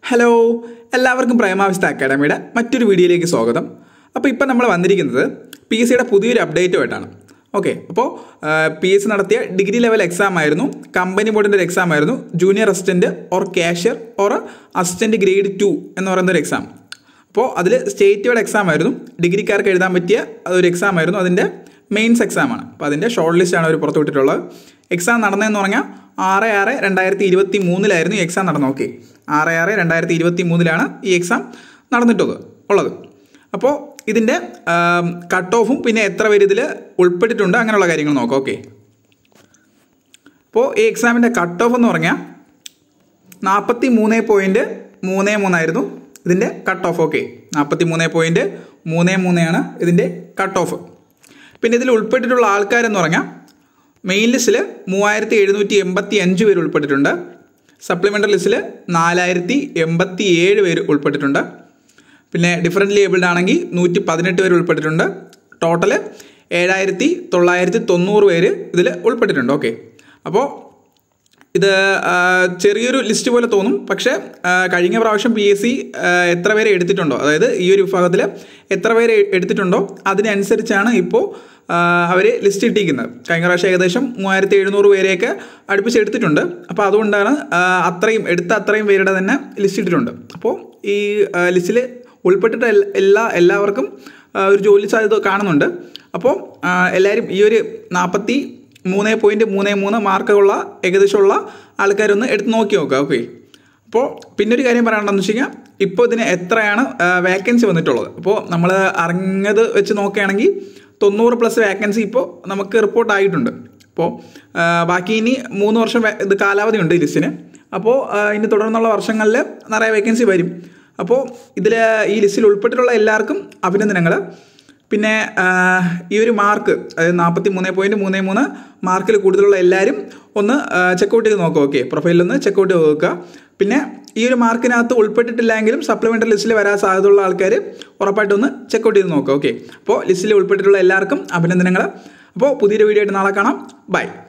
hello എല്ലാവർക്കും പ്രേമാവിസ്ഥ അക്കാഡമിയുടെ മറ്റൊരു വീഡിയോയിലേക്ക് സ്വാഗതം അപ്പോൾ ഇപ്പം നമ്മൾ വന്നിരിക്കുന്നത് പി എസ് സിയുടെ പുതിയൊരു അപ്ഡേറ്റുമായിട്ടാണ് ഓക്കെ അപ്പോൾ പി എസ് സി നടത്തിയ ഡിഗ്രി ലെവൽ എക്സാം ആയിരുന്നു കമ്പനി ബോർഡിൻ്റെ ഒരു എക്സാം ആയിരുന്നു junior assistant or cashier or assistant grade two എന്ന് പറയുന്ന ഒരു എക്സാം അപ്പോൾ അതിൽ സ്റ്റേറ്റ് വൈഡ് എക്സാം ആയിരുന്നു ഡിഗ്രിക്കാർക്ക് എഴുതാൻ പറ്റിയ ഒരു എക്സാം ആയിരുന്നു അതിൻ്റെ മെയിൻസ് എക്സാമാണ് അപ്പോൾ അതിൻ്റെ ഷോർട്ട് ലിസ്റ്റാണ് അവർ പുറത്തുവിട്ടിട്ടുള്ളത് എക്സാം നടന്നതെന്ന് പറഞ്ഞാൽ ആറ് ആറ് രണ്ടായിരത്തി ഇരുപത്തി മൂന്നിലായിരുന്നു ഈ എക്സാം നടന്നത് ഓക്കെ ആറ് ആറ് രണ്ടായിരത്തി ഇരുപത്തി മൂന്നിലാണ് ഈ എക്സാം നടന്നിട്ടുള്ളത് ഉള്ളത് അപ്പോൾ ഇതിൻ്റെ കട്ട് ഓഫും പിന്നെ എത്ര പേര് ഇതിൽ ഉൾപ്പെട്ടിട്ടുണ്ട് അങ്ങനെയുള്ള കാര്യങ്ങൾ നോക്കാം ഓക്കെ അപ്പോൾ ഈ എക്സാമിൻ്റെ കട്ട് ഓഫ് എന്ന് പറഞ്ഞാൽ നാൽപ്പത്തി മൂന്ന് പോയിൻറ്റ് മൂന്ന് മൂന്നായിരുന്നു ഇതിൻ്റെ കട്ട് ഓഫ് ഓക്കെ നാൽപ്പത്തി മൂന്ന് പോയിൻറ്റ് മൂന്ന് മൂന്നാണ് ഇതിൻ്റെ കട്ട് ഓഫ് പിന്നെ ഇതിൽ ഉൾപ്പെട്ടിട്ടുള്ള ആൾക്കാരെന്ന് പറഞ്ഞാൽ മെയിൻ ലിസ്റ്റിൽ മൂവായിരത്തി എഴുന്നൂറ്റി എൺപത്തി അഞ്ച് പേര് ഉൾപ്പെട്ടിട്ടുണ്ട് സപ്ലിമെൻ്ററി ലിസ്റ്റിൽ നാലായിരത്തി എൺപത്തി ഏഴ് പേര് ഉൾപ്പെട്ടിട്ടുണ്ട് പിന്നെ ഡിഫറൻ്റ്ലി ഏബിൾഡ് ആണെങ്കിൽ നൂറ്റി പതിനെട്ട് പേര് ഉൾപ്പെട്ടിട്ടുണ്ട് ടോട്ടൽ ഏഴായിരത്തി തൊള്ളായിരത്തി തൊണ്ണൂറ് പേര് ഇതിൽ ഉൾപ്പെട്ടിട്ടുണ്ട് ഓക്കെ അപ്പോൾ ഇത് ആ, ചെറിയൊരു ലിസ്റ്റ് പോലെ തോന്നും പക്ഷേ ആ, കഴിഞ്ഞ പ്രാവശ്യം പി എസ് സി എത്ര പേരെ എടുത്തിട്ടുണ്ടോ അതായത് ഈ ഒരു വിഭാഗത്തിൽ എത്ര പേരെ എടുത്തിട്ടുണ്ടോ അതിനനുസരിച്ചാണ് ഇപ്പോൾ അവർ ലിസ്റ്റ് ഇട്ടിരിക്കുന്നത് കഴിഞ്ഞ പ്രാവശ്യം ഏകദേശം മൂവായിരത്തി എഴുന്നൂറ് പേരെയൊക്കെ അടുപ്പിച്ച് എടുത്തിട്ടുണ്ട് അപ്പോൾ അതുകൊണ്ടാണ് ആ, അത്രയും എടുത്ത അത്രയും പേരുടെ തന്നെ ലിസ്റ്റ് ഇട്ടിട്ടുണ്ട് അപ്പോൾ ഈ ലിസ്റ്റിൽ ഉൾപ്പെട്ടിട്ട് എൽ- എല്ലാ എല്ലാവർക്കും ആ, ഒരു ജോലി സാധ്യത കാണുന്നുണ്ട് അപ്പോൾ ആ, എല്ലാവരും ഈ ഒരു നാൽപ്പത്തി മൂന്ന് പോയിൻറ്റ് മൂന്ന് മൂന്ന് മാർക്കുള്ള ഏകദേശമുള്ള ആൾക്കാരൊന്ന് എടുത്ത് നോക്കി നോക്കുക ഓക്കെ അപ്പോൾ പിന്നെ ഒരു കാര്യം പറയാനുണ്ടെന്ന് വെച്ച് കഴിഞ്ഞാൽ ഇപ്പോൾ ഇതിന് എത്രയാണ് വേക്കൻസി വന്നിട്ടുള്ളത് അപ്പോൾ നമ്മൾ അറിഞ്ഞത് വെച്ച് നോക്കുകയാണെങ്കിൽ തൊണ്ണൂറ് പ്ലസ് വേക്കൻസി ഇപ്പോൾ നമുക്ക് റിപ്പോർട്ട് ആയിട്ടുണ്ട് അപ്പോൾ ആ, ബാക്കി ഇനി മൂന്ന് വർഷം വേ- ഇത് കാലാവധി ഉണ്ട് ഈ ലിസ്റ്റിന് അപ്പോൾ ആ, ഇനി തുടർന്നുള്ള വർഷങ്ങളിൽ നിറയെ വേക്കൻസി വരും അപ്പോൾ ഇതിൽ ഈ ലിസ്റ്റിൽ ഉൾപ്പെട്ടിട്ടുള്ള എല്ലാവർക്കും അഭിനന്ദനങ്ങൾ പിന്നെ ആ, ഈ ഒരു മാർക്ക് അതായത് നാൽപ്പത്തി മൂന്ന് പോയിൻറ്റ് മൂന്ന് മൂന്ന് മാർക്കിൽ കൂടുതലുള്ള എല്ലാവരും ഒന്ന് ചെക്കൗട്ട് ചെയ്ത് നോക്കുക ഓക്കെ പ്രൊഫൈലിൽ ഒന്ന് ചെക്കൗട്ട് ചെയ്ത് നോക്കുക പിന്നെ ഈ ഒരു മാർക്കിനകത്ത് ഉൾപ്പെട്ടിട്ടില്ലെങ്കിലും സപ്ലിമെൻ്ററി ലിസ്റ്റിൽ വരാൻ സാധ്യതയുള്ള ആൾക്കാർ ഉറപ്പായിട്ടൊന്ന് ചെക്കൗട്ട് ചെയ്ത് നോക്കുക ഓക്കെ അപ്പോൾ ലിസ്റ്റിൽ ഉൾപ്പെട്ടിട്ടുള്ള എല്ലാവർക്കും അഭിനന്ദനങ്ങൾ അപ്പോൾ പുതിയൊരു വീഡിയോ ആയിട്ട് നാളെ കാണാം ബൈ